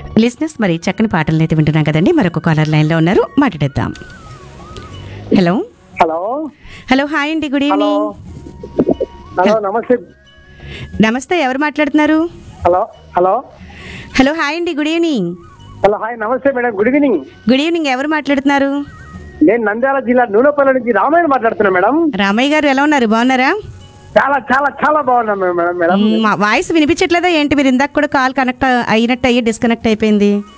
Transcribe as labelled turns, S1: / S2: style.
S1: లిజినెస్ మరి చక్కని పాటలను అయితే వింటున్నాం కదండి మరొక కాలర్ లైన్లో ఉన్నారు మాట్లాడేద్దాం హలో
S2: హలో
S1: హలో హాయ్ అండి good
S2: hello
S1: evening
S2: hello namaste
S1: namaste ఎవరు మాట్లాడుతున్నారు
S2: హలో హలో
S1: హలో హాయ్ అండి good evening
S2: hello hi namaste madam good evening
S1: good evening ఎవరు మాట్లాడుతున్నారు
S2: నేను నంద్యాల జిల్లా నూనెపల్లి నుంచి రామాయణ మాట్లాడుతున్నా మేడం
S1: రామయ్య గారు ఎలా ఉన్నారు బాగున్నారా
S2: చాలా చాలా చాలా బాగున్నా మేడం మేడం
S1: మా వాయిస్ వినిపించట్లేదా ఏంటి మీరు ఇందాక కూడా కాల్ కనెక్ట్ అయినట్టు అయ్యి డిస్కనెక్ట్ అయిపోయింది